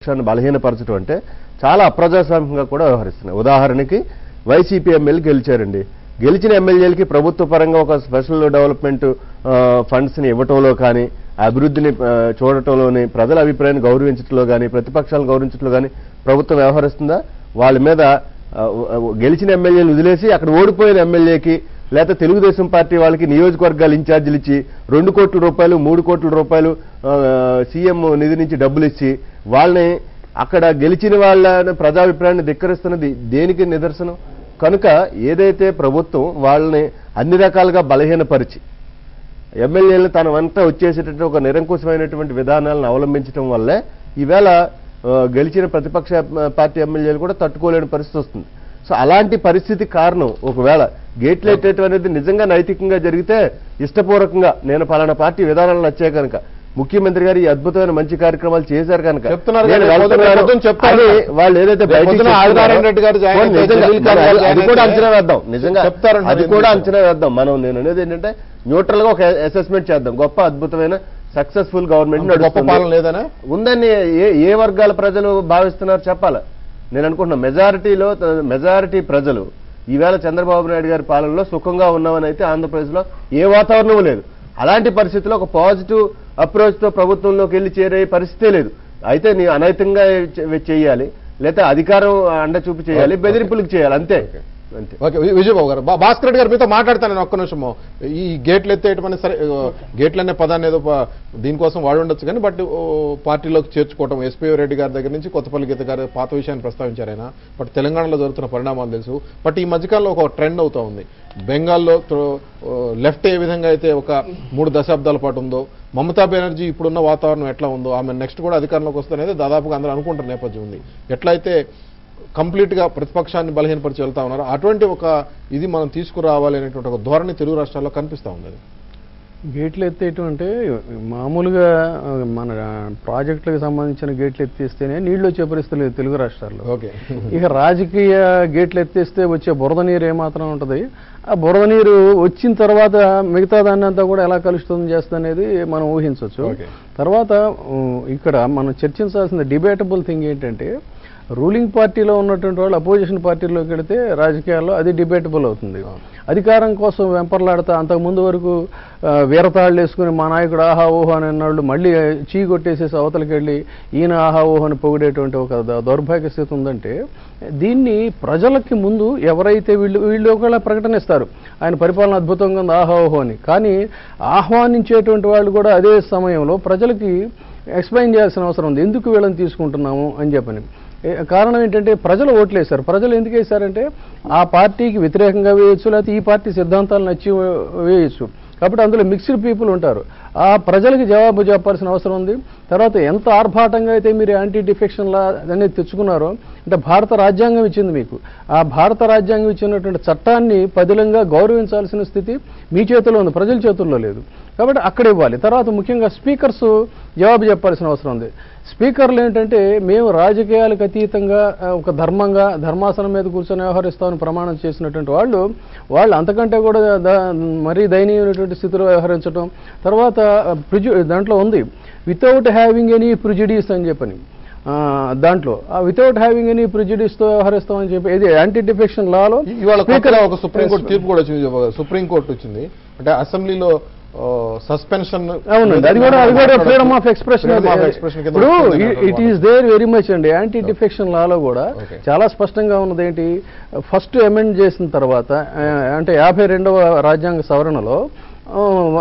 పక్షాన్ని బలహీనపరచడం అంటే చాలా అప్రజాస్వామ్యంగా కూడా వ్యవహరిస్తున్నాయి ఉదాహరణకి వైసీపీ ఎమ్మెల్యే గెలిచారండి గెలిచిన ఎమ్మెల్యేలకి ప్రభుత్వ పరంగా ఒక స్పెషల్ డెవలప్మెంట్ ఫండ్స్ ని ఇవ్వటంలో కానీ అభివృద్ధిని ఆ, చూడటంలోని ప్రజల అభిప్రాయాన్ని గౌరవించడంలో కానీ ప్రతిపక్షాలను గౌరవించడంలో కానీ ప్రభుత్వం వ్యవహరిస్తుందా వాళ్ళ మీద ఆ, గెలిచిన ఎమ్మెల్యేలు వదిలేసి అక్కడ ఓడిపోయిన ఎమ్మెల్యేకి లేకపోతే తెలుగుదేశం పార్టీ వాళ్ళకి నియోజకవర్గాలు ఇన్ఛార్జీలు ఇచ్చి రెండు కోట్ల రూపాయలు మూడు కోట్ల రూపాయలు ఆ, సీఎం నిధి నుంచి డబ్బులు ఇచ్చి వాళ్ళని అక్కడ గెలిచిన వాళ్ళ ప్రజాభిప్రాయాన్ని ధిక్కరిస్తున్నది దేనికి నిదర్శనం కనుక ఏదైతే ప్రభుత్వం వాళ్ళని అన్ని రకాలుగా బలహీనపరిచి ఎమ్మెల్యేలు తన వంట వచ్చేసేటట్టు ఒక నిరంకుశమైనటువంటి విధానాలను అవలంబించడం వల్లే ఈవేళ ఆ, గెలిచిన ప్రతిపక్ష ఆ, పార్టీ ఎమ్మెల్యేలు కూడా తట్టుకోలేని పరిస్థితి వస్తుంది సో అలాంటి పరిస్థితి కారణం ఒకవేళ గేట్లు ఎట్టేయటం అనేది నిజంగా నైతికంగా జరిగితే ఇష్టపూర్వకంగా నేను పలానా పార్టీ విధానాలు నచ్చే కనుక ముఖ్యమంత్రి గారు ఈ అద్భుతమైన మంచి కార్యక్రమాలు చేశారు కనుక చెప్తున్నారు నేను కదా, రేపు పొద్దున్న- వెళ్తున్నాను రేపు పొద్దున్న చెప్తారు అని కదా. వాళ్ళు ఏదైతే రేపు బయటికి పొద్దున్న చెప్తున్నారో, ఆదినారాయణ రెడ్డి గారు జాయిన్ పోనీ అయితే, నిజంగా, జలీల్ ఖాన్ మరి గారు అది జాయిన్ కూడా అయితే అంచనా వేద్దాం నిజంగా చెప్తారంట అది నేను కూడా చెప్తాను. అంచనా వేద్దాం మనం నేను అనేది ఏంటంటే న్యూట్రల్ గా ఒక అసెస్మెంట్ చేద్దాం గొప్ప అద్భుతమైన సక్సెస్ఫుల్ గవర్నమెంట్ అంత గొప్ప పాలన లేదనా ఉందని ఏ ఏ వర్గాల ప్రజలు భావిస్తున్నారు చెప్పాలి నేను అనుకుంటున్నా మెజారిటీలో మెజారిటీ ప్రజలు ఈవేళ చంద్రబాబు నాయుడు గారి పాలనలో సుఖంగా ఉన్నామని అయితే ఆంధ్రప్రదేశ్లో ఏ వాతావరణం లేదు అలాంటి పరిస్థితిలో ఒక పాజిటివ్ అప్రోచ్ తో ప్రభుత్వంలోకి వెళ్ళి చేరే పరిస్థితే లేదు అయితే నీ అనైతంగా చే- చేయాలి లేకపోతే అధికారం అండ చూపి చేయాలి బెదిరింపులకు చేయాలి అంతే అంతే ఓకే వి- విజయబాబు గారు బా- భాస్కర్ రెడ్డి గారు మీతో మాట్లాడతాను నేను ఒక్క నిమిషము ఈ గేట్లు ఎత్తేయటం అనేది సరే ఆ, గేట్లు అనే పదాన్ని ఏదో ప- దీనికోసం వాడి ఉండొచ్చు కానీ బట్ ఓ, పార్టీలోకి చేర్చుకోవటం ఎస్పీ రెడ్డి గారి దగ్గర నుంచి కొత్తపల్లి గీత గారు పాత విషయాన్ని ప్రస్తావించారు ఆయన బట్ తెలంగాణలో జరుగుతున్న పరిణామాలు తెలుసు బట్ ఈ మధ్యకాలంలో ఒక ట్రెండ్ అవుతా ఉంది బెంగాల్లో త్రో- ఓ, లెఫ్ట్ ఏ విధంగా అయితే ఒక మూడు దశాబ్దాల పాటు ఉందో మమతా బెనర్జీ ఇప్పుడున్న వాతావరణం ఎట్లా ఉందో ఆమె నెక్స్ట్ కూడా అధికారంలోకి వస్తుందనేది దాదాపుగా అందరూ అనుకుంటున్న నేపథ్యం ఉంది ఎట్లయితే కంప్లీట్ గా ప్రతిపక్షాన్ని బలహీనపరిచి వెళ్తా ఉన్నారు అటువంటి ఒక ఇది మనం తీసుకురావాలి అనేటువంటి ఒక ధోరణి తెలుగు రాష్ట్రాల్లో కనిపిస్తా ఉంది అది. గేట్లు ఎత్తేయటం అంటే మామూలుగా ఆ, మన ప్రాజెక్టులకు సంబంధించిన గేట్లు ఎత్తేస్తేనే నీళ్లు వచ్చే పరిస్థితి లేదు తెలుగు రాష్ట్రాల్లో ఓకే ఇక రాజకీయ గేట్లు ఎత్తేస్తే వచ్చే బురద నీరు ఏమాత్రం ఉంటుంది ఆ బురద నీరు వచ్చిన తర్వాత మిగతా దాన్ని అంతా కూడా ఎలా కలుషితం చేస్తుంది అనేది మనం ఊహించవచ్చు Okay. తర్వాత ఉమ్, ఇక్కడ మనం చర్చించాల్సిన డిబేటబుల్ థింగ్ ఏంటంటే రూలింగ్ పార్టీలో ఉన్నటువంటి వాళ్ళు అపోజిషన్ పార్టీలోకి వెళితే రాజకీయాల్లో అది డిబేటబుల్ అవుతుంది అధికారం కోసం వెంపర్లాడుతా అంతకుముందు వరకు ఆ, వీరతాళ్ళు వేసుకుని మా నాయకుడు ఆహా ఊహో అని అన్నాళ్ళు మళ్ళీ చీ కొట్టేసేసి అవతలకి వెళ్ళి ఈయన ఆహా ఊహో అని పొగిడేటువంటి ఒక ద- దౌర్భాగ్య స్థితి ఉందంటే దీన్ని ప్రజలకి ముందు ఎవరైతే వీళ్ళు వీళ్ళు ఒకవేళ ప్రకటనిస్తారు ఆయన పరిపాలన అద్భుతంగా ఉంది ఆహా ఊహో అని కానీ ఆహ్వానించేటువంటి వాళ్ళు కూడా అదే సమయంలో ప్రజలకి ఎక్స్ప్లెయిన్ చేయాల్సిన అవసరం ఉంది ఎందుకు వీళ్ళని తీసుకుంటున్నాము అని చెప్పని ఏ- కారణం ఏంటంటే ప్రజలు ఓట్లు వేశారు ప్రజలు ఎందుకు వేశారంటే ఆ పార్టీకి వ్యతిరేకంగా వేయొచ్చు లేకపోతే ఈ పార్టీ సిద్ధాంతాలు నచ్చి వేయొచ్చు కాబట్టి అందులో మిక్స్డ్ పీపుల్ ఉంటారు ఆ ప్రజలకు జవాబు చెప్పాల్సిన అవసరం ఉంది తర్వాత ఎంత ఆర్భాటంగా అయితే మీరు యాంటీ డిఫెక్షన్ లా అనేది తెచ్చుకున్నారో అంటే భారత రాజ్యాంగం ఇచ్చింది మీకు ఆ భారత రాజ్యాంగం ఇచ్చినటువంటి చట్టాన్ని పదిలంగా గౌరవించాల్సిన స్థితి మీ చేతిలో ఉంది ప్రజల చేతుల్లో లేదు కాబట్టి అక్కడ ఇవ్వాలి తర్వాత ముఖ్యంగా స్పీకర్స్ జవాబు చెప్పాల్సిన అవసరం ఉంది స్పీకర్లు ఏంటంటే మేము రాజకీయాలకు అతీతంగా ఆ, ఒక ధర్మంగా ధర్మాసనం మీద కూర్చొని వ్యవహరిస్తామని ప్రమాణం చేసినటువంటి వాళ్ళు వాళ్ళు అంతకంటే కూడా ద- మరీ దయనీయమైనటువంటి స్థితిలో వ్యవహరించడం తర్వాత ప్రిజు దాంట్లో ఉంది వితౌట్ హ్యావింగ్ ఎనీ ప్రిజుడీస్ అని చెప్పని ఆ, దాంట్లో ఆ వితౌట్ హ్యావింగ్ ఎనీ ప్రిజుడీస్తో వ్యవహరిస్తామని చెప్పి ఇది యాంటీ డిఫెక్షన్ లాలో ఇ- ఇవాళ కొత్తగా ఒక సుప్రీంకోర్టు తీర్పు కూడా వచ్చింది సుప్రీంకోర్టు వచ్చింది అంటే అసెంబ్లీలో సస్పెన్షన్ అవునండి అది కూడా అది కూడా freedom of expression Freedom of expression కింద ఇప్పుడు వస్తుంది ఇట్ అన్నమాట. ఈస్ దేర్ వెరీ మచ్ అండి యాంటీ డిఫెక్షన్ లాలో కూడా Okay. చాలా స్పష్టంగా ఉన్నది ఏంటి ఫస్ట్ అమెండ్ చేసిన తర్వాత ఆ, అంటే యాభై రెండవ రాజ్యాంగ సవరణలో ఆ,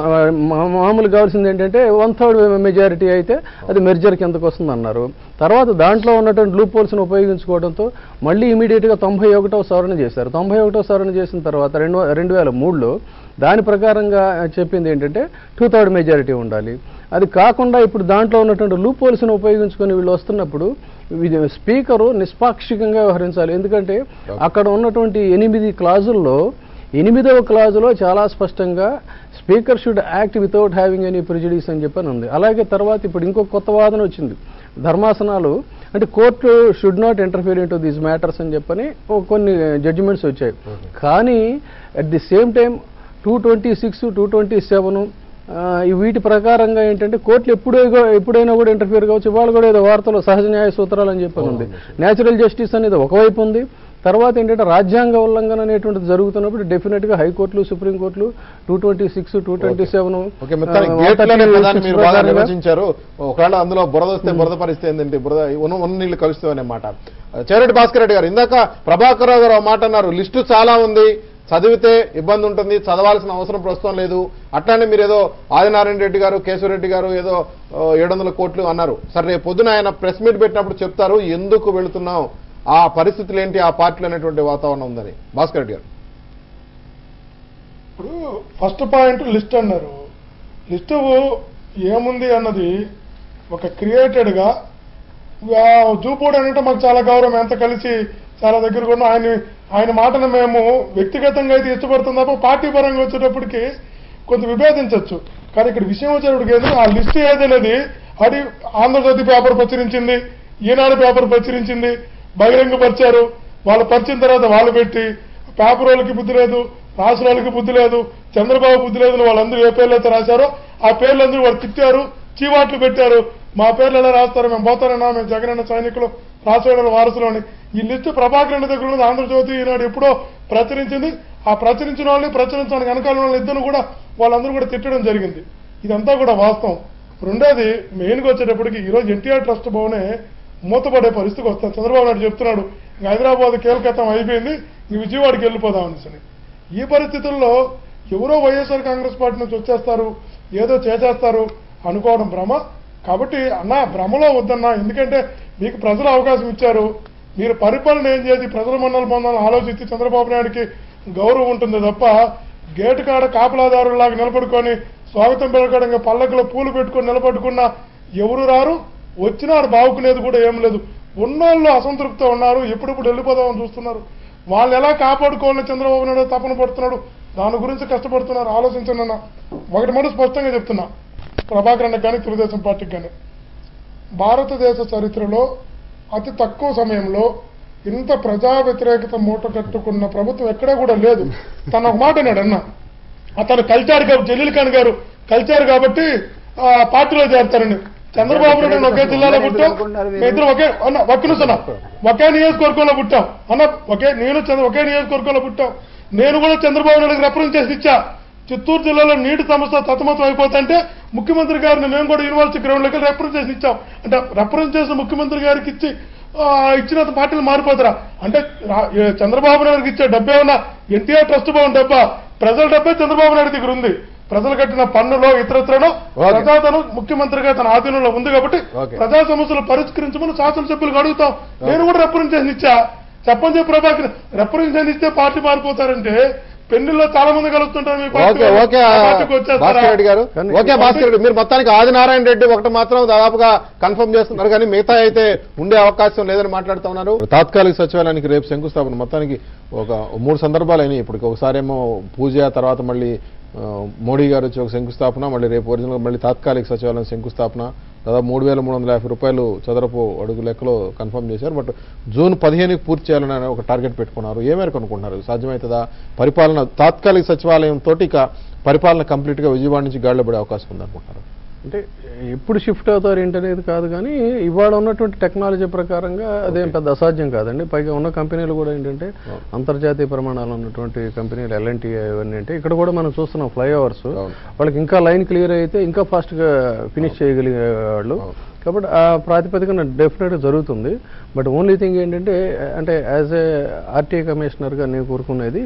మా- మామూలు కావాల్సింది ఏంటంటే వన్ థర్డ్ మెజారిటీ అయితే అది మెర్జర్ కిందకు వస్తుంది అన్నారు తర్వాత దాంట్లో ఉన్నటువంటి లూప్ హోల్స్ని ఉపయోగించుకోవడంతో మళ్ళీ ఇమీడియట్గా తొంభై ఒకటో సవరణ చేశారు తొంభై ఒకటో సవరణ చేసిన తర్వాత రెండు రెండు వేల మూడులో దాని ప్రకారంగా చెప్పింది ఏంటంటే టూ థర్డ్ మెజారిటీ ఉండాలి అది కాకుండా ఇప్పుడు దాంట్లో ఉన్నటువంటి లూప్ హోల్స్ని ఉపయోగించుకొని వీళ్ళు వస్తున్నప్పుడు ఇది స్పీకరు నిష్పాక్షికంగా వ్యవహరించాలి ఎందుకంటే అక్కడ ఉన్నటువంటి ఎనిమిది క్లాజుల్లో ఎనిమిదవ క్లాజులో చాలా స్పష్టంగా speaker should act without having any prejudice అని చెప్పని ఉంది అలాగే తర్వాత ఇప్పుడు ఇంకో కొత్త వాదన వచ్చింది ధర్మాసనాలు అంటే court should not interfere into these matters అని చెప్పని ఓ కొన్ని జడ్జిమెంట్స్ వచ్చాయి కానీ at the same time two twenty six two twenty seven ఆ, ఈ వీటి ప్రకారంగా ఏంటంటే కోర్టులు ఎప్పుడో ఎప్పుడైనా కూడా ఇంటర్ఫియర్ కావచ్చు ఇవాళ కూడా ఏదో వార్తలు సహజ న్యాయ సూత్రాలు అని చెప్పని ఉంది న్యాచురల్ జస్టిస్ అనేది ఒకవైపు ఉంది తర్వాత ఏంటంటే రాజ్యాంగ ఉల్లంఘన అనేటువంటిది జరుగుతున్నప్పుడు డెఫినెట్ గా హైకోర్టులు సుప్రీంకోర్టులు two twenty six two twenty seven okay మొత్తానికి గేట్లు అనే పదాన్ని మీరు బాగా నిర్వచించారు ఒకవేళ అందులో బురద వస్తే బురద పరిస్థితి ఏంటంటే బురద ఉన్న ఉన్న నీళ్లు కలుస్తాయి అన్నమాట చేరెడ్డి భాస్కర్ రెడ్డి గారు ఇందాక ప్రభాకర్ రావు గారు ఒక మాట అన్నారు లిస్టు చాలా ఉంది చదివితే ఇబ్బంది ఉంటుంది చదవాల్సిన అవసరం ప్రస్తుతం లేదు అట్లానే మీరు ఏదో ఆదినారాయణ రెడ్డి గారు కేశవరెడ్డి గారు ఏదో ఏడు వందల కోట్లు అన్నారు సరే రేపు పొద్దున ఆయన ప్రెస్ మీట్ పెట్టినప్పుడు చెప్తారు ఎందుకు వెళుతున్నాం ఆ పరిస్థితులు ఏంటి ఆ పార్టీలో అనేటువంటి వాతావరణం ఉందని భాస్కర్ రెడ్డి గారు ఇప్పుడు ఫస్ట్ పాయింట్ లిస్ట్ అన్నారు లిస్ట్ ఏముంది అన్నది ఒక క్రియేటెడ్గా జూపోడు అంటే మాకు చాలా గౌరవం ఎంత కలిసి చాలా దగ్గర కూడా ఆయన ఆయన మాటను మేము వ్యక్తిగతంగా అయితే ఇష్టపడుతుంది తప్ప పార్టీ పరంగా వచ్చేటప్పటికి కొంత విభేదించవచ్చు కానీ ఇక్కడ విషయం వచ్చేటప్పటికి ఏదో ఆ లిస్ట్ ఏదనేది అది ఆంధ్రజ్యోతి పేపర్ ప్రచురించింది ఈనాడు పేపర్ ప్రచురించింది బహిరంగపరిచారు వాళ్ళు పరిచిన తర్వాత వాళ్ళు పెట్టి పేపర్ వాళ్ళకి బుద్ధి లేదు రాష్ట్ర వాళ్ళకి బుద్ధి లేదు చంద్రబాబు బుద్ధి లేదు అని వాళ్ళందరూ ఏ పేర్లు అయితే రాశారో ఆ పేర్లందరూ వాళ్ళు తిట్టారు చీవాట్లు పెట్టారు మా పేర్లు ఎలా రాస్తారు మేము పోతారన్నా మేము జగనన్న సైనికులు రాష్ట్రాల వారసులు అని ఈ లిస్టు ప్రభాకర్ రెడ్డి దగ్గర ఉన్నది ఆంధ్రజ్యోతి ఈనాడు ఎప్పుడో ప్రచురించింది ఆ ప్రచురించిన వాళ్ళని ప్రచురించడానికి వెనకాల వాళ్ళ ఇద్దరు కూడా వాళ్ళందరూ కూడా తిట్టడం జరిగింది ఇదంతా కూడా వాస్తవం రెండోది మెయిన్గా వచ్చేటప్పటికి ఈరోజు ఎన్టీఆర్ ట్రస్ట్ భవనే మూతపడే పరిస్థితికి వస్తాం చంద్రబాబు నాయుడు చెప్తున్నాడు ఇంక హైదరాబాద్ కేల్కతం అయిపోయింది ఇంక విజయవాడకి వెళ్ళిపోదాం అనేసి ఈ పరిస్థితుల్లో ఎవరో వైఎస్ఆర్ కాంగ్రెస్ పార్టీ నుంచి వచ్చేస్తారు ఏదో చేసేస్తారు అనుకోవడం భ్రమ కాబట్టి అన్న భ్రమలో వద్దన్నా ఎందుకంటే మీకు ప్రజలు అవకాశం ఇచ్చారు మీరు పరిపాలన ఏం చేసి ప్రజల మన్నలు పొందాలని ఆలోచించి చంద్రబాబు నాయుడికి గౌరవం ఉంటుంది తప్ప గేటు కాడ కాపలాదారులాగా నిలబడుకొని స్వాగతం పెరగడంగా పల్లకిలో పూలు పెట్టుకొని నిలబడుకున్న ఎవరు రారు వచ్చినాడు బావుకునేది కూడా ఏం లేదు ఉన్నోళ్ళు అసంతృప్తి ఉన్నారు ఎప్పుడెప్పుడు వెళ్ళిపోదామని చూస్తున్నారు వాళ్ళు ఎలా కాపాడుకోవాలని చంద్రబాబు నాయుడు తపన పడుతున్నాడు దాని గురించి కష్టపడుతున్నారు ఆలోచించండి అన్న ఒకటి మాట స్పష్టంగా చెప్తున్నా ప్రభాకర్ అన్న కానీ తెలుగుదేశం పార్టీకి కానీ భారతదేశ చరిత్రలో అతి తక్కువ సమయంలో ఇంత ప్రజా వ్యతిరేకత మూట కట్టుకున్న ప్రభుత్వం ఎక్కడా కూడా లేదు తను ఒక మాట అన్నాడు అన్న అతను కల్చారు కాబట్టి జలీల్ ఖాన్ గారు కల్చారు కాబట్టి ఆ, పార్టీలో చేరతారని చంద్రబాబు నాయుడు ఒకే జిల్లాలో పుట్టాం మీ ఇద్దరు ఒకే అన్న ఒక్క నిమిషం అన్న. ఒకే నియోజకవర్గంలో పుట్టాం అన్న ఒకే నేను చంద్ర- ఒకే నియోజకవర్గంలో పుట్టాం నేను కూడా చంద్రబాబు నాయుడుకి రిప్రజెంటేషన్ ఇచ్చా చిత్తూరు జిల్లాలో నీటి సమస్య సతమతం అయిపోతుంటే ముఖ్యమంత్రి గారిని మేము కూడా యూనివర్సిటీ గ్రౌండ్లోకి రిప్రజెంటేషన్ ఇచ్చాం అంటే రిప్రజెంటేషన్ ముఖ్యమంత్రి గారికి ఇచ్చి ఆ, ఇచ్చిన పార్టీలు మారిపోతారా అంటే రా- ఏ చంద్రబాబు నాయుడుకి ఇచ్చే డబ్బే ఉన్నా ఎన్టీఆర్ ట్రస్ట్ భవన్ డబ్బా ప్రజల డబ్బే చంద్రబాబు నాయుడు దగ్గర ఉంది ప్రజలు కట్టిన పన్నులో ఇతరత్రలో ఓకే. ప్రజాధనం ముఖ్యమంత్రిగా తన ఆధీనంలో ఉంది కాబట్టి ఓకే. ప్రజా సమస్యలు పరిష్కరించమని శాసనసభ్యులకు అడుగుతాం నేను కూడా రిప్రజెంటేషన్ ఇచ్చా చెప్పని చెప్పి ప్రభాకర్ రిప్రజెంటేషన్ ఇస్తే పార్టీ మారిపోతారంటే పెళ్లిలో చాలా మంది కలుస్తుంటారు మీ పార్టీ ఓకే వాళ్ళు. ఓకే ఆ పార్టీకి వచ్చేస్తారా? భాస్కర్ రెడ్డి గారు కానీ- ఓకే భాస్కర్ రెడ్డి మీరు మొత్తానికి ఆదినారాయణ రెడ్డి ఒకటి మాత్రం దాదాపుగా కన్ఫర్మ్ చేస్తున్నారు కానీ మిగతా అయితే ఉండే అవకాశం లేదని మాట్లాడుతూ ఉన్నారు తాత్కాలిక సచివాలయానికి రేపు శంకుస్థాపన మొత్తానికి ఒక మూడు సందర్భాలు అయినాయి ఇప్పుడు ఒకసారేమో పూజ తర్వాత మళ్ళీ ఆ, మోడీ గారు వచ్చి ఒక శంకుస్థాపన మళ్ళీ రేపు ఒరిజినల్ మళ్ళీ తాత్కాలిక సచివాలయం శంకుస్థాపన దాదాపు మూడు వేల మూడు వందల యాభై రూపాయలు చదరపు అడుగు లెక్కలో కన్ఫర్మ్ చేశారు బట్ జూన్ పదిహేనుకి పూర్తి చేయాలని ఒక టార్గెట్ పెట్టుకున్నారు ఏ మేరకు అనుకుంటున్నారు సాధ్యమవుతుందా పరిపాలన తాత్కాలిక సచివాలయం తోటి ఇక పరిపాలన కంప్లీట్ గా విజయవాడ నుంచి గాడిలో పడే అవకాశం ఉందనుకుంటున్నారు అంటే ఎప్పుడు షిఫ్ట్ అవుతారు ఏంటనేది కాదు కానీ ఇవాళ ఉన్నటువంటి టెక్నాలజీ ప్రకారంగా అదేం పెద్ద అసాధ్యం కాదండి పైగా ఉన్న కంపెనీలు కూడా ఏంటంటే అంతర్జాతీయ ప్రమాణాలు ఉన్నటువంటి కంపెనీలు ఎల్ఎన్టీ అవన్నీ అంటే ఇక్కడ కూడా మనం చూస్తున్నాం ఫ్లైఓవర్స్ అవును. వాళ్ళకి ఇంకా లైన్ క్లియర్ అయితే ఇంకా ఫాస్ట్గా ఫినిష్ చేయగలిగే వాళ్ళు అవును. కాబట్టి ఆ ప్రాతిపదికన డెఫినెట్గా జరుగుతుంది బట్ ఓన్లీ థింగ్ ఏంటంటే అంటే యాజ్ ఏ ఆర్టీఐ కమిషనర్గా నేను కోరుకునేది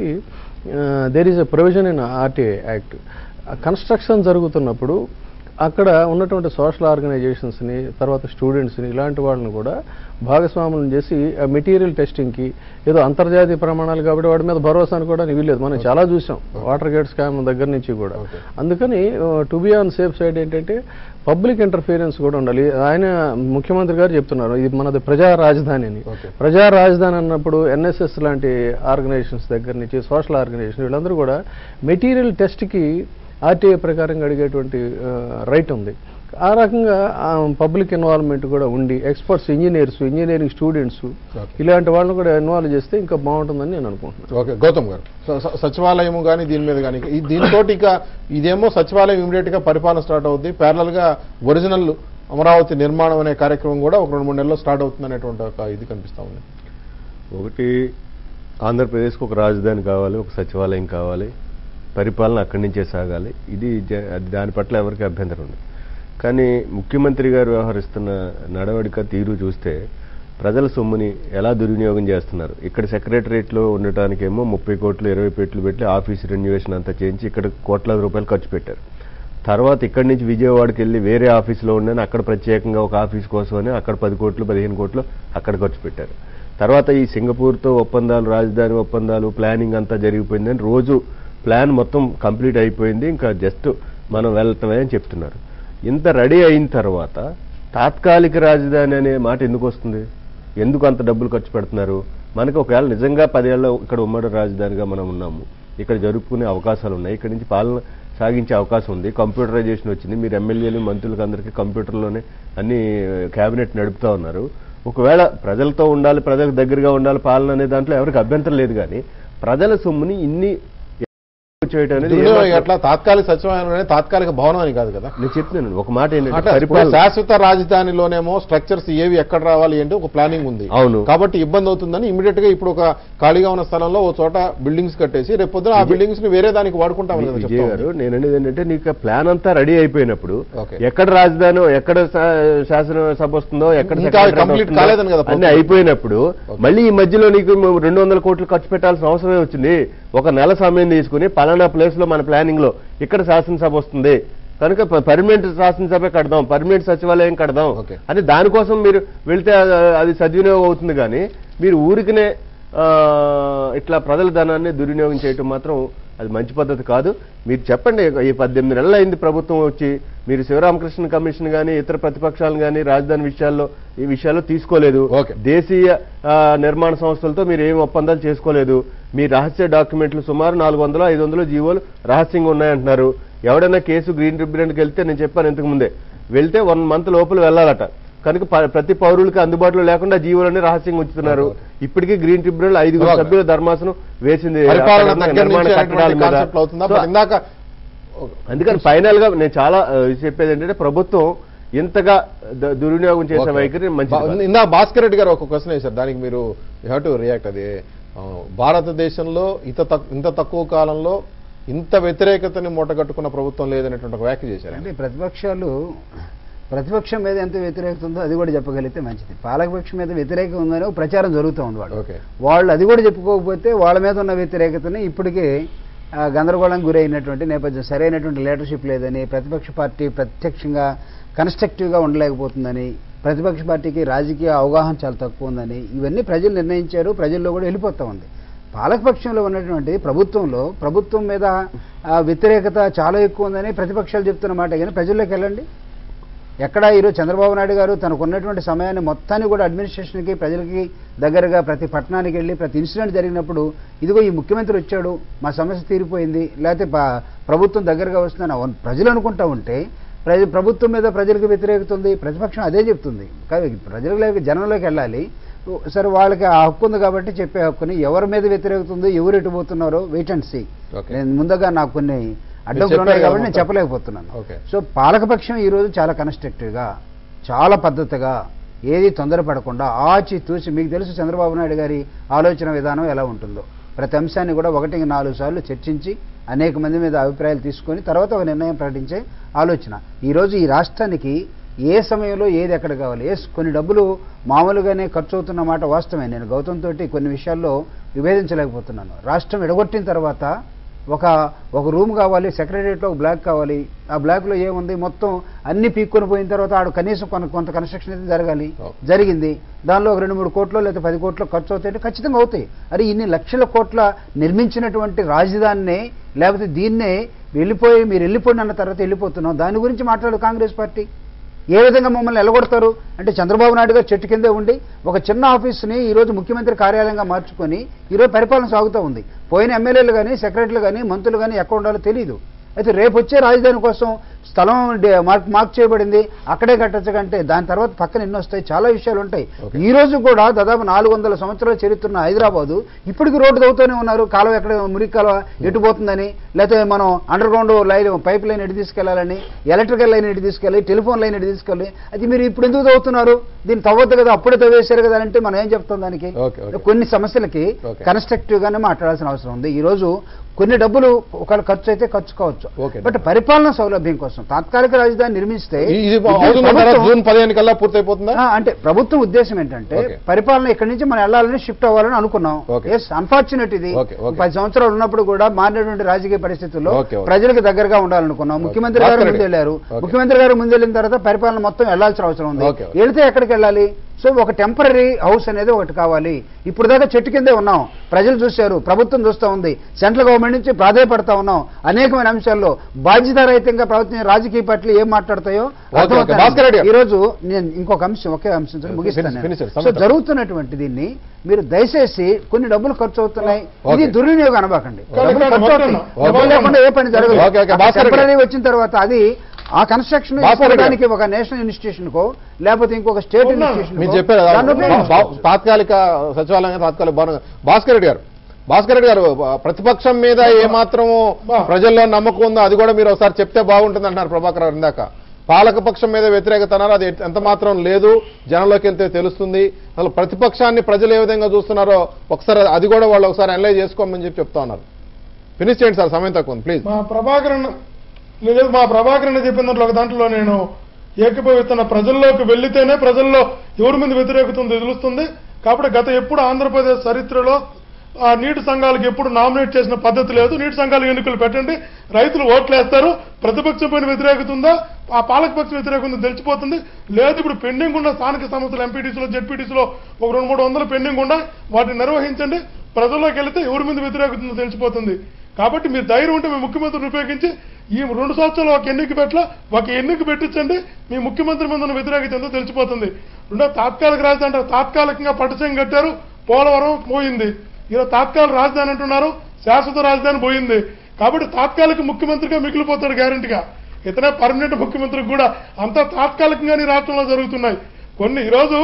there is a provision in RTI act construction జరుగుతున్నప్పుడు అక్కడ ఉన్నటువంటి సోషల్ ఆర్గనైజేషన్స్ని తర్వాత స్టూడెంట్స్ని ఇలాంటి వాళ్ళని కూడా భాగస్వాములను చేసి ఆ మెటీరియల్ టెస్టింగ్కి ఏదో అంతర్జాతీయ ప్రమాణాలు కాబట్టి వాటి మీద భరోసా కూడా వీల్లేదు మనం చాలా చూసాం వాటర్ గేట్ స్కామ్ దగ్గర నుంచి కూడా Okay. అందుకని to be on safe side ఏంటంటే పబ్లిక్ ఇంటర్ఫీరెన్స్ కూడా ఉండాలి ఆయన ముఖ్యమంత్రి గారు చెప్తున్నారు ఇది మనది ప్రజా రాజధాని అని Okay. ప్రజా రాజధాని అన్నప్పుడు ఎన్ఎస్ఎస్ లాంటి ఆర్గనైజేషన్స్ దగ్గర నుంచి సోషల్ ఆర్గనైజేషన్ వీళ్ళందరూ కూడా మెటీరియల్ టెస్ట్కి ఆర్టీఐ ప్రకారంగా అడిగేటువంటి రైట్ ఉంది ఆ రకంగా పబ్లిక్ ఇన్వాల్వ్మెంట్ కూడా ఉండి ఎక్స్పర్ట్స్ ఇంజనీర్స్ ఇంజనీరింగ్ స్టూడెంట్స్ ఇలాంటి వాళ్ళని కూడా ఇన్వాల్వ్ చేస్తే ఇంకా బాగుంటుందని నేను అనుకుంటున్నాను ఓకే గౌతమ్ గారు స- స- సచివాలయం కానీ దీని మీద కానీ దీంతో ఇక ఇదేమో సచివాలయం ఇమీడియట్ గా పరిపాలన స్టార్ట్ అవుద్ది ప్యారలల్ గా ఒరిజినల్ అమరావతి నిర్మాణం అనే కార్యక్రమం కూడా ఒక రెండు మూడు నెలల్లో స్టార్ట్ అవుతుంది అనేటువంటి ఒక ఇది కనిపిస్తా ఉంది ఒకటి ఆంధ్రప్రదేశ్కి ఒక రాజధాని కావాలి ఒక సచివాలయం కావాలి పరిపాలన అక్కడి నుంచే సాగాలి ఇది జ- అది దాని పట్ల ఎవరికి అభ్యంతరం ఉంది కానీ ముఖ్యమంత్రి గారు వ్యవహరిస్తున్న నడవడిక తీరు చూస్తే ప్రజల సొమ్ముని ఎలా దుర్వినియోగం చేస్తున్నారు ఇక్కడ సెక్రటరేట్లో ఉండటానికేమో ముప్పై కోట్లు ఇరవై కోట్లు పెట్టి ఆఫీస్ రెన్యువేషన్ అంతా చేయించి ఇక్కడ కోట్లాది రూపాయలు ఖర్చు పెట్టారు తర్వాత ఇక్కడి నుంచి విజయవాడకి వెళ్ళి వేరే ఆఫీసులో ఉండని అక్కడ ప్రత్యేకంగా ఒక ఆఫీస్ కోసమని అక్కడ పది కోట్లు పదిహేను కోట్లు అక్కడ ఖర్చు పెట్టారు తర్వాత ఈ సింగపూర్తో ఒప్పందాలు రాజధాని ఒప్పందాలు ప్లానింగ్ అంతా జరిగిపోయిందని రోజు ప్లాన్ మొత్తం కంప్లీట్ అయిపోయింది ఇంకా జస్ట్ మనం వెళ్ళటమే అని చెప్తున్నారు ఇంత రెడీ అయిన తర్వాత తాత్కాలిక రాజధాని అనే మాట ఎందుకు వస్తుంది ఎందుకు అంత డబ్బులు ఖర్చు పెడుతున్నారు మనకి ఒకవేళ నిజంగా పదేళ్ళ ఇక్కడ ఉమ్మడి రాజధానిగా మనం ఉన్నాము ఇక్కడ జరుపుకునే అవకాశాలు ఉన్నాయి ఇక్కడ నుంచి పాలన సాగించే అవకాశం ఉంది కంప్యూటరైజేషన్ వచ్చింది మీరు ఎమ్మెల్యేలు మంత్రులకు అందరికీ కంప్యూటర్లోనే అన్ని క్యాబినెట్ నడుపుతా ఉన్నారు ఒకవేళ ప్రజలతో ఉండాలి ప్రజలకు దగ్గరగా ఉండాలి పాలన అనే దాంట్లో ఎవరికి అభ్యంతరం లేదు కానీ ప్రజల సొమ్ముని ఇన్ని చేయటం అనేది దుర్వినియోగం ఏమాత్రం- ఎట్లా తాత్కాలిక సచివాలయం అనేది తాత్కాలిక భవనం అని కాదు కదా నేను చెప్తున్నాను ఒక మాట ఏంటంటే అట్లా ఇప్పుడు పరిపాలన శాశ్వత రాజధానిలోనేమో స్ట్రక్చర్స్ ఏవి ఎక్కడ రావాలి ఏంటి ఒక ప్లానింగ్ ఉంది అవును. కాబట్టి ఇబ్బంది అవుతుందని ఇమీడియట్ గా ఇప్పుడు ఒక ఖాళీగా ఉన్న స్థలంలో ఓ చోట బిల్డింగ్స్ కట్టేసి రేపు పొద్దున ఆ బిల్డింగ్స్ ని వేరే దానికి వాడుకుంటామని కదా విజయ్ చెప్తా గారు ఉంది. నేను అనేది ఏంటంటే నీకు ప్లాన్ అంతా రెడీ అయిపోయినప్పుడు ఓకే. ఎక్కడ రాజధాని ఎక్కడ శా- శాసనసభ వస్తుందో ఎక్కడ ఇంకా సెక్రటరేట్ complete వస్తుందో కాలేదని కదా అన్ని అయిపోయినప్పుడు మళ్ళీ ఈ మధ్యలో నీకు రెండు వందల కోట్లు ఖర్చు పెట్టాల్సిన అవసరమే వచ్చింది ఒక నెల సమయం తీసుకుని పలానా ప్లేస్ లో మన ప్లానింగ్ లో ఇక్కడ శాసనసభ వస్తుంది కనుక పర్మనెంట్ శాసనసభ కడదాం పర్మనెంట్ సచివాలయం కడదాం ఓకే. అని దానికోసం మీరు వెళ్తే ఆ- అది సద్వినియోగం అవుతుంది కానీ మీరు ఊరికినే ఆ, ఇట్లా ప్రజల ధనాన్ని దుర్వినియోగం చేయటం మాత్రం అది మంచి పద్ధతి కాదు మీరు చెప్పండి ఈ పద్దెనిమిది నెలలు అయింది ప్రభుత్వం వచ్చి మీరు శివరామకృష్ణ కమిషన్ కానీ ఇతర ప్రతిపక్షాలను కానీ రాజధాని విషయాల్లో ఈ విషయాల్లో తీసుకోలేదు ఓకే. దేశీయ ఆ, నిర్మాణ సంస్థలతో మీరు ఏం ఒప్పందాలు చేసుకోలేదు మీ రహస్య డాక్యుమెంట్లు సుమారు నాలుగు వందలు ఐదు వందలు జీవోలు రహస్యంగా ఉన్నాయంటున్నారు ఎవడైనా కేసు గ్రీన్ ట్రిబ్యునల్కి వెళ్తే నేను చెప్పాను ఇంతకు ముందే వెళ్తే వన్ మంత్ లోపల వెళ్ళాలట కనుక ప- ప్రతి పౌరులకి అందుబాటులో లేకుండా జీవోలన్నీ రహస్యంగా ఉంచుతున్నారు ఇప్పటికీ గ్రీన్ ట్రిబ్యునల్ ఐదుగురు ఓకే. సభ్యుల ధర్మాసనం వేసింది పరిపాలన అక్కడ దగ్గర నిర్మాణ నుంచి కట్టడాల అనేటువంటి మీద. కాన్సెప్ట్ అవుతుందా సో, బట్ ఇందాక అందుకని ఫైనల్ గా నేను చాలా ఆ, చెప్పేది ఏంటంటే ప్రభుత్వం ఇంతగా ద- దుర్వినియోగం చేసే ఓకే. వైఖరి మంచిది బా- కాదు. ఇందా భాస్కర్ రెడ్డి గారు ఒక క్వశ్చన్ వేశారు దానికి మీరు హ్యావ్ టు రియాక్ట్ అది ఆ, భారతదేశంలో ఇంత తక్- ఇంత తక్కువ కాలంలో ఇంత వ్యతిరేకతని మూటగట్టుకున్న ప్రభుత్వం లేదనేటువంటి ఒక వ్యాఖ్య చేశారు అంటే ప్రతిపక్షాలు ప్రతిపక్షం మీద ఎంత వ్యతిరేకత ఉందో అది కూడా చెప్పగలిగితే మంచిది పాలకపక్షం మీద వ్యతిరేకత ఉందని ఒక ప్రచారం జరుగుతూ ఉంది వాడు ఓకే వాళ్ళు అది కూడా చెప్పుకోకపోతే వాళ్ళ మీద ఉన్న వ్యతిరేకతని ఇప్పటికే ఆ, గందరగోళం గురైనటువంటి నేపథ్యం సరైనటువంటి లీడర్షిప్ లేదని ప్రతిపక్ష పార్టీ ప్రత్యక్షంగా కన్స్ట్రక్టివ్గా ఉండలేకపోతుందని ప్రతిపక్ష పార్టీకి రాజకీయ అవగాహన చాలా తక్కువ ఉందని ఇవన్నీ ప్రజలు నిర్ణయించారు ప్రజల్లో కూడా వెళ్ళిపోతూ ఉంది పాలకపక్షంలో ఉన్నటువంటి ప్రభుత్వంలో ప్రభుత్వం మీద ఆ, వ్యతిరేకత చాలా ఎక్కువ ఉందని ప్రతిపక్షాలు చెప్తున్న మాట కానీ ప్రజల్లోకి వెళ్ళండి ఎక్కడ ఈరోజు చంద్రబాబు నాయుడు గారు తనకు ఉన్నటువంటి సమయాన్ని మొత్తాన్ని కూడా అడ్మినిస్ట్రేషన్కి ప్రజలకి దగ్గరగా ప్రతి పట్టణానికి వెళ్ళి ప్రతి ఇన్సిడెంట్ జరిగినప్పుడు ఇదిగో ఈ ముఖ్యమంత్రి వచ్చాడు మా సమస్య తీరిపోయింది లేకపోతే ప- ప్రభుత్వం దగ్గరగా వస్తుందని అవ- ప్రజలు అనుకుంటా ఉంటే ప్రజ ప్రభుత్వం మీద ప్రజలకు వ్యతిరేకత ఉంది ప్రతిపక్షం అదే చెప్తుంది కానీ ప్రజలకు జనంలోకి వెళ్ళాలి సరే వాళ్ళకి ఆ హక్కు ఉంది కాబట్టి చెప్పే హక్కుని ఎవరి మీద వ్యతిరేకత ఉందో ఎవరు ఎటు పోతున్నారో వెయిట్ అండ్ సీ Okay. నేను ముందుగా నాకు కొన్ని అడ్డంకులు చెప్పారు ఉన్నాయి కదా కాబట్టి నేను మొత్తం. చెప్పలేకపోతున్నాను Okay. సో పాలకపక్షం ఈరోజు చాలా కన్స్ట్రక్టివ్గా చాలా పద్ధతిగా ఏది తొందరపడకుండా ఆచి తూచి మీకు తెలుసు చంద్రబాబు నాయుడు గారి ఆలోచన విధానం ఎలా ఉంటుందో ప్రతి అంశాన్ని కూడా ఒకటికి నాలుగు సార్లు చర్చించి అనేక మంది మీద అభిప్రాయాలు తీసుకొని తర్వాత ఒక నిర్ణయం ప్రకటించే ఆలోచన ఈరోజు ఈ రాష్ట్రానికి ఏ సమయంలో ఏది ఎక్కడ కావాలి ఏ కొన్ని డబ్బులు మామూలుగానే ఖర్చు అవుతున్న మాట వాస్తవమే నేను గౌతమ్ తోటి కొన్ని విషయాల్లో విభేదించలేకపోతున్నాను రాష్ట్రం ఎడగొట్టిన తర్వాత ఒక ఒక రూమ్ కావాలి సెక్రటరియట్లో ఒక బ్లాక్ కావాలి ఆ బ్లాక్లో ఏముంది మొత్తం అన్ని పీక్కొని పోయిన తర్వాత ఆడు కనీసం కొంత కొంత కన్స్ట్రక్షన్ అయితే జరగాలి ఓకే. జరిగింది దానిలో ఒక రెండు మూడు కోట్లు లేదా పది కోట్లు ఖర్చు అవుతాయంటే ఖచ్చితంగా అవుతాయి అరే ఇన్ని లక్షల కోట్ల నిర్మించినటువంటి రాజధానినే లేకపోతే దీన్నే వెళ్ళిపోయి మీరు వెళ్ళిపోండి అన్న తర్వాత వెళ్ళిపోతున్నాం దాని గురించి మాట్లాడు కాంగ్రెస్ పార్టీ ఏ విధంగా మమ్మల్ని ఎలగొడతారు అంటే చంద్రబాబు నాయుడు గారు చెట్టు కిందే ఉండి ఒక చిన్న ఆఫీస్ని ఈరోజు ముఖ్యమంత్రి కార్యాలయంగా మార్చుకొని ఈరోజు పరిపాలన సాగుతూ ఉంది పోయిన ఎమ్మెల్యేలు కానీ సెక్రటరీలు కానీ మంత్రులు కానీ ఎక్కడ ఉండాలో తెలియదు అయితే రేపు వచ్చే రాజధాని కోసం స్థలం డి- మార్క్ మార్క్ చేయబడింది అక్కడే కట్టచ్చు కంటే దాని తర్వాత పక్కన ఎన్ని వస్తాయి చాలా విషయాలు ఉంటాయి Okay. ఈ రోజు కూడా దాదాపు నాలుగు వందల సంవత్సరాల చరిత్ర ఉన్న హైదరాబాదు ఇప్పటికి రోడ్డు దవ్వుతూనే ఉన్నారు కాలువ ఎక్కడ మురికి కాలువ ఎటు పోతుందని లేకపోతే మనం underground line pipeline ఎటు తీసుకెళ్లాలని ఎలక్ట్రికల్ లైన్ ఎటు తీసుకెళ్ళి టెలిఫోన్ లైన్ ఎటు తీసుకెళ్ళి అది మీరు ఇప్పుడు ఎందుకు తవ్వుతున్నారు దీన్ని తవ్వద్దు కదా అప్పుడే తవ్వేశారు కదా అంటే మనం ఏం చెప్తాం దానికి Okay, okay. కొన్ని సమస్యలకి Okay. కన్స్ట్రక్టివ్ గానే మాట్లాడాల్సిన అవసరం ఉంది ఈ రోజు కొన్ని డబ్బులు ఒకవేళ ఖర్చు అయితే ఖర్చు కావచ్చు Okay. బట్ పరిపాలన సౌలభ్యం కోసం తాత్కాలిక రాజధాని నిర్మిస్తే ఈ- ఇది ఇది అవుతుందంటారా ప్రభుత్వం- జూన్ పదిహేను కల్లా పూర్తయిపోతుందా ఆ, అంటే ప్రభుత్వం ఉద్దేశం ఏంటంటే Okay. పరిపాలన ఇక్కడి నుంచి మనం వెళ్ళాలని షిఫ్ట్ అవ్వాలని అనుకున్నాం Okay. ఎస్ అన్ఫార్చునేట్ ఇది Okay, okay. పది సంవత్సరాలు ఉన్నప్పుడు కూడా మారినటువంటి రాజకీయ పరిస్థితుల్లో Okay, okay. ప్రజలకు దగ్గరగా ఉండాలనుకున్నాం ముఖ్యమంత్రి గారు భాస్కర్ రెడ్డి. ముందు వెళ్ళారు Okay. ముఖ్యమంత్రి గారు ముందు వెళ్ళిన తర్వాత పరిపాలన మొత్తం వెళ్లాల్సిన అవసరం ఉంది Okay, okay. వెళితే ఎక్కడికి వెళ్ళాలి సో ఒక టెంపరీ హౌస్ అనేది ఒకటి కావాలి ఇప్పుడు దాకా చెట్టు కిందే ఉన్నాం ప్రజలు చూశారు ప్రభుత్వం చూస్తూ ఉంది సెంట్రల్ గవర్నమెంట్ నుంచి ప్రాధాయపడతా ఉన్నాం అనేకమైన అంశాల్లో బాధ్యతారహితంగా ప్రభుత్వం రాజకీయ పార్టీలు ఏం మాట్లాడతాయో okay. అర్థమవుతుంది. భాస్కర్ రెడ్డి గారు. ఈ రోజు నేను ఇంకొక అంశం ఒకే అంశం చెప్పి ముగిస్తాను Finish, finish, నేను. finish. సో జరుగుతున్నటువంటి దీన్ని మీరు దయచేసి కొన్ని డబ్బులు ఖర్చు అవుతున్నాయి ఇది Okay. దుర్వినియోగం అనబాకండి కానీ డబ్బులు ఖర్చు ఒకటే అవుతున్నాయి. అన్న. డబ్బులు లేకుండా ఏ పని జరగదు Okay, okay. Bhaskar Reddy. Temporary వచ్చిన తర్వాత అది ఆ కన్స్ట్రక్షన్ భాస్కర్ రెడ్డి. ఇవ్వడానికి ఒక నేషనల్ ఇన్స్టిట్యూషన్ కో లేకపోతే ఇంకొక స్టేట్ ఉన్నా. ఇన్స్టిట్యూషన్ మీరు చెప్పారు కదా, బా- బా- తాత్కాలిక సచివాలయం తాత్కాలిక భవనం భాస్కర్ రెడ్డి గారు భాస్కర్ రెడ్డి గారు బా- ప్రతిపక్షం మీద ఏమాత్రము బా. ప్రజల్లో నమ్మకం ఉందో అది కూడా మీరు ఒకసారి చెప్తే బాగుంటుంది అంటున్నారు ప్రభాకర్ గారు ఇందాక పాలక పక్షం మీద వ్యతిరేకత అన్నారు అది ఎంత మాత్రం లేదు జనంలోకి వెళ్తే తెలుస్తుంది అసలు ప్రతిపక్షాన్ని ప్రజలు ఏ విధంగా చూస్తున్నారో ఒకసారి అది కూడా వాళ్ళు ఒకసారి అనలైజ్ చేసుకోమని చెప్పి చెప్తా ఉన్నారు ఫినిష్ చేయండి సార్ సమయం తక్కువ ఉంది ప్లీజ్ మా ప్రభాకరన్ లేదు మా ప్రభాకరన్ చెప్పిన దాంట్లో ఒక దాంట్లో నేను ఏకీభవిస్తున్న ప్రజల్లోకి వెళ్లితేనే ప్రజల్లో ఎవరి మీద వ్యతిరేకత ఉందో తెలుస్తుంది కాబట్టి గత ఎప్పుడు ఆంధ్రప్రదేశ్ చరిత్రలో ఆ నీటి సంఘాలకు ఎప్పుడు నామినేట్ చేసిన పద్ధతి లేదు నీటి సంఘాలు ఎన్నికలు పెట్టండి రైతులు ఓట్లు వేస్తారు ప్రతిపక్షం పైన వ్యతిరేకత ఉందా ఆ పాలకపక్ష వ్యతిరేకత ఉందో తెలిసిపోతుంది లేదు ఇప్పుడు పెండింగ్ ఉన్న స్థానిక సంస్థలు ఎంపీటీసీలో జెడ్పీటీసీలో ఒక రెండు మూడు వందలు పెండింగ్ ఉన్నాయి వాటిని నిర్వహించండి ప్రజల్లోకి వెళితే ఎవరి మీద వ్యతిరేకత ఉందో తెలిసిపోతుంది కాబట్టి మీరు ధైర్యం ఉంటే మీ ముఖ్యమంత్రిని ఉపయోగించి ఈ రెండు సంవత్సరాలు ఒక ఎన్నిక పెట్టలా ఒక ఎన్నిక పెట్టించండి మీ ముఖ్యమంత్రి మీద ఉన్న వ్యతిరేకత ఎంతో తెలిసిపోతుంది రెండో తాత్కాలిక రాజధాని అంటారు తాత్కాలికంగా పట్టుసం కట్టారు పోలవరం పోయింది ఈరోజు తాత్కాలిక రాజధాని అంటున్నారు శాశ్వత రాజధాని పోయింది కాబట్టి తాత్కాలిక ముఖ్యమంత్రిగా మిగిలిపోతాడు గ్యారంటీగా ఇతనే పర్మనెంట్ ముఖ్యమంత్రికి కూడా అంతా తాత్కాలికంగానే ఈ రాష్ట్రంలో జరుగుతున్నాయి కొన్ని ఈరోజు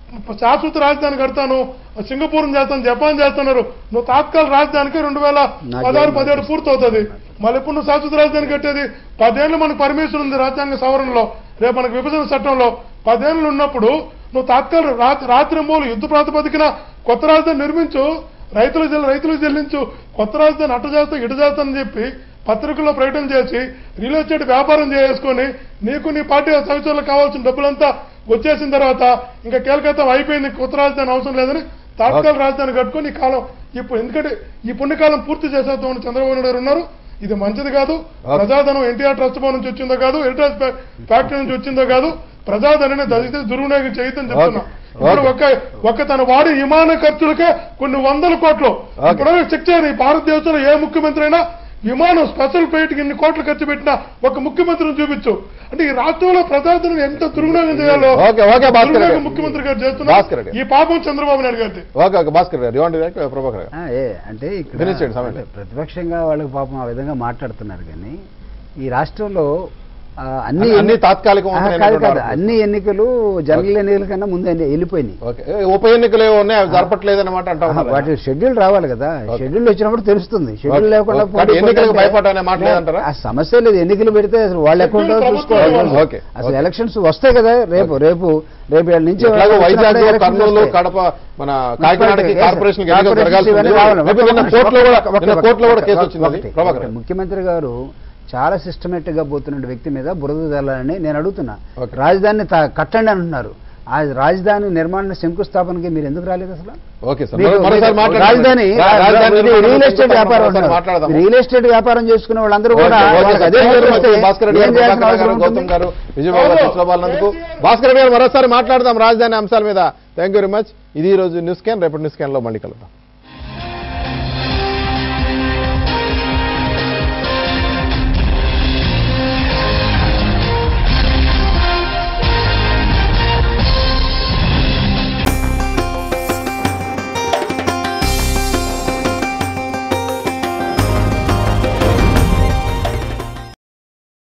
శాశ్వత రాజధాని కడతాను సింగపూర్ చేస్తాను జపాన్ చేస్తున్నారు నువ్వు తాత్కాలిక రాజధానికి రెండు వేల పదహారు పదిహేడు పూర్తవుతుంది మళ్ళీ ఇప్పుడు నువ్వు శాశ్వత రాజధాని కట్టేది పదేళ్ళు మనకు పర్మిషన్ ఉంది రాజ్యాంగ సవరణలో రేపు మనకు విభజన చట్టంలో పదేళ్ళు ఉన్నప్పుడు నువ్వు తాత్కాలిక రా- రాత్రి మూలు యుద్ధ ప్రాతిపదికన కొత్త రాజధాని నిర్మించు రైతులు చెల్లి రైతులు చెల్లించు కొత్త రాజధాని అట్ట చేస్తా ఇటు చేస్తానని చెప్పి పత్రికల్లో ప్రకటన చేసి రియల్ ఎస్టేట్ వ్యాపారం చేసుకొని నీకు నీ పార్టీ సంవత్సరాలకు కావాల్సిన డబ్బులంతా వచ్చేసిన తర్వాత ఇంకా కేల్కతం అయిపోయింది కొత్త రాజధాని అవసరం లేదని తాత్కాలిక రాజధాని కట్టుకొని ఈ కాలం ఇప్పుడు ఎందుకంటే ఈ పుణ్యకాలం పూర్తి చేసేద్దామని చంద్రబాబు నాయుడు గారు ఉన్నారు ఇది మంచిది కాదు ప్రజాధనం ఎన్టీఆర్ ట్రస్ట్ భవన్ నుంచి వచ్చిందో కాదు హెరిటేజ్ ఫ్యా- ఫ్యాక్టరీ నుంచి వచ్చిందో కాదు ప్రజాధనాన్ని దళిత దుర్వినియోగం చేయొద్దని చెప్తున్నా ఇప్పుడు ఒక ఒక తన వాడి విమాన ఖర్చులకే కొన్ని వందల కోట్లు ఇప్పుడు చెక్ చేయండి ఈ భారతదేశంలో ఏ ముఖ్యమంత్రి అయినా విమానం స్పెషల్ ఫ్లైట్ కి ఇన్ని కోట్లు ఖర్చు పెట్టిన ఒక ముఖ్యమంత్రిని చూపించు అంటే ఈ రాష్ట్రంలో ప్రజాధనం ఎంత దుర్వినియోగం చేయాలో ఓకే, ఓకే, భాస్కర్ దుర్వినియోగం గారు. ముఖ్యమంత్రి గారు భాస్కర్ చేస్తున్నారు గారు. ఈ పాపం చంద్రబాబు నాయుడు గారిది ఓకే ఓకే భాస్కర్ గారు ఇవ్వండి ప్రభాకర్ గారు ఆ, ఏ అంటే ఇక్కడ Finish చేయండి, సమయం అంటే లేదు. ప్రతిపక్షంగా వాళ్ళకి పాపం ఆ విధంగా మాట్లాడుతున్నారు కానీ ఈ రాష్ట్రంలో ఆ, అన్ని అన్ని- అన్ని ఎన్ని- తాత్కాలికం ఆ, ఉంటున్నాయి కాదు కాదు అనుకుంటున్నారు. అన్ని ఎన్నికలు జనరల్ ఎన్నికల కన్నా ముందు అన్ని వెళ్ళిపోయినాయి ఓకే ఏ, ఉప ఎన్నికలు ఏవో ఉన్నాయి అవి జరపట్లేదు అనమాట అంటా ఆహా, ఉన్నారు వాటి షెడ్యూల్ రావాలి కదా షెడ్యూల్ వచ్చినప్పుడు తెలుస్తుంది షెడ్యూల్ ఓకే. లేకుండా ఓకే. పోటీ ఎన్నికలకు పడితే- భయపడనే మాట లేదంటారా? ఆ సమస్య లేదు ఎన్నికలు పెడితే అసలు వాళ్ళు ఎక్కడ ఉంటారో షెడ్యూల్ చూసుకోవాలి ప్రభుత్వం ఓకే. అసలు ఓకే. ఎలక్షన్స్ వస్తాయి కదా రేపు రేపు రేపు ఏళ్ళ నుంచి ఎట్లాగో వైజాగ్ వచ్చినప్పుడే కర్నూలు elections వస్తాయి. కడప మన కాకినాడకి Yes, కార్పొరేషన్ sir. Corporations ఇవన్నీ రావాలి. రేపు నిన్న ఒకటి, కోర్టులో కూడా ఒకటి, నిన్న ఒకటి, కోర్టులో కూడా కేసు ఒకటి, వచ్చింది అది. ఒకటి. ప్రభాకర్ ఒకటి. ముఖ్యమంత్రి గారు చాలా సిస్టమేటిక్ గా పోతున్న వ్యక్తి మీద బురద జల్లాలని నేను అడుగుతున్నా ఓకే. రాజధానిని త- కట్టండి అంటున్నారు ఆ రాజధాని నిర్మాణ శంకుస్థాపనకి మీరు ఎందుకు రాలేదు అసలు ఓకే సార్ మీకు- మరోసారి మీకు మాట్లాడండి. రాజధాని రా- రాజధాని ఇది నిర్మాణం రియల్ ఎస్టేట్ గురించి వ్యాపారం మరోసారి అంటున్నారు. మాట్లాడదాం రియల్ ఎస్టేట్ వ్యాపారం చేసుకునే వాళ్ళందరూ కూడా ఓకే, ఓకే వాళ్ళకి సార్. అదే Thank you very వస్తే much. భాస్కర్ రెడ్డి ఏం గారు, చేయాల్సిన ప్రభాకర్ గారు, అవసరం గౌతమ్ ఉంటుంది? గారు విజయబాబు గారు చంద్రబాబు భాస్కర్ రెడ్డి గారు మరోసారి మాట్లాడదాం రాజధాని అంశాల మీద థ్యాంక్ యూ వెరీ మచ్ ఇది ఈ రోజు న్యూస్ క్యాన్ రేపటి న్యూస్ క్యాన్ లో మళ్ళీ కలుద్దాం